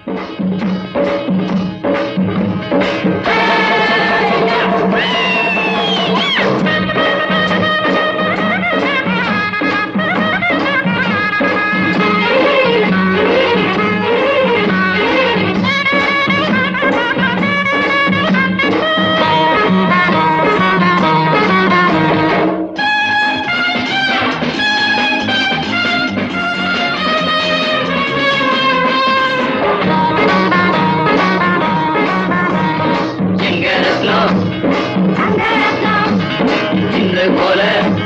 எங்க ரத்னம் இன்று போல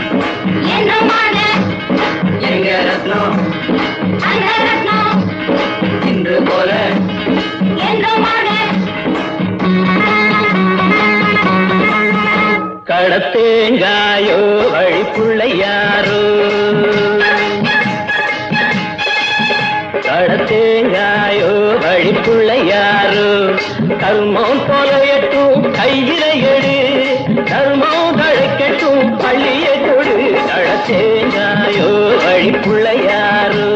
எங்க ரத்னம் இன்று போல கடத்தேங்காயோ வழிப்புள்ளையாரோ கடத்தேங்காயோ வழிப்புள்ளையாரோ கர்மம் தொலையட்டும் கையில எடு கர்மம் தழைக்கட்டும் பள்ளிய கொடு கடத்தேங்காயோ வழிப்புள்ளையாரோ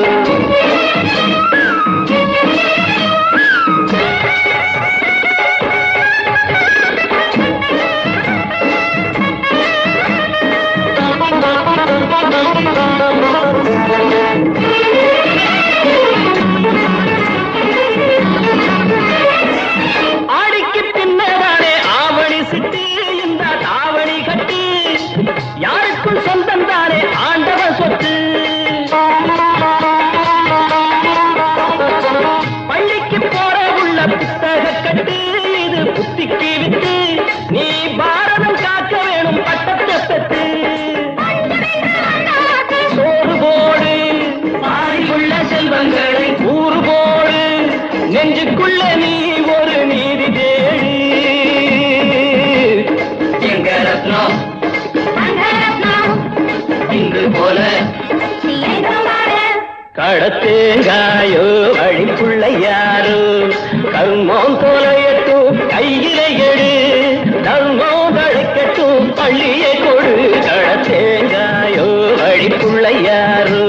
ஆடிக்கு பின்னதானே ஆவணி சிட்டு இந்த தாவணி கட்டி யாருக்கும் சொந்தம் தானே ஆண்டவன் சொத்து பள்ளிக்கு போற உள்ள புத்தக கட்டு இது புத்திக்கு விட்டு நீ பாரதம் காக்க வேணும் பட்டத்தை பெற்று சோறு போடு பாரிக்குள்ள செல்வங்களை ஊறு போடு நெஞ்சுக்குள்ள நீ ஒரு நீதி தேடு எங்க ரத்னம் இன்று போல கடத்தேங்காயோ வழிப்புள்ளையாரோ கர்மம் தொலையட்டும் கையில எடு தர்மம் தழைக்கட்டும் பள்ளியை கொடு கடத்தேங்காயோ வழிப்புள்ளையாரோ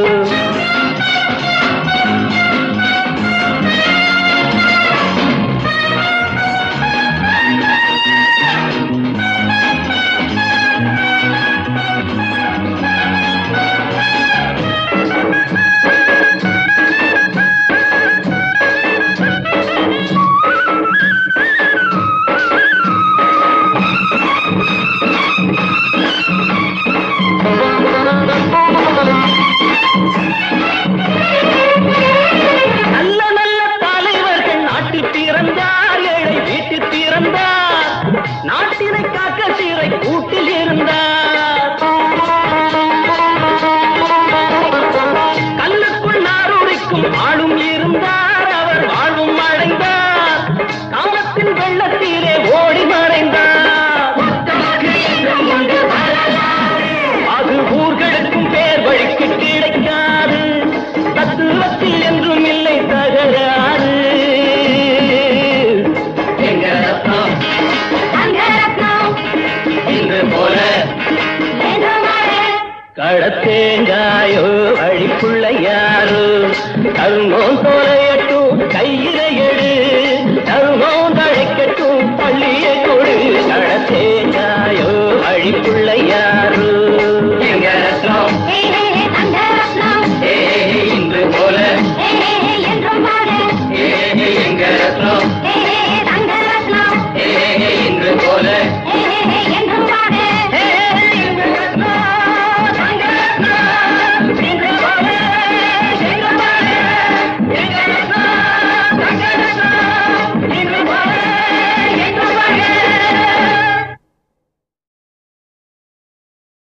நல்ல நல்ல தலைவர்கள் நாட்டில் பிறந்தார் ஏழை வீட்டில் பிறந்தார் நாட்டினை காக்க சீரை கூட்டில் இருந்தார் கல்லுக்குள் நாரூரிக்கும் ஆளும் இருந்தார் அவர் வாழ்வும் அடைந்தார் காலத்தின் வெள்ளத்தீரே ஓடி மறைந்தார் அது ஊர்களுக்கும் பேர் வழிக்கு கிடைக்காது தத்துவத்தில் என்றும் இல்லை தகராறு எங்க ரத்னம் இன்று போல கடத்தேங்காயோ அழிப்புள்ளையாரோ கர்மம் தொலையட்டும் கையில எடு கர்மம் தழைக்கட்டும் பள்ளியை கொடு கடத்தேங்காயோ அழிப்புள்ளையாரோ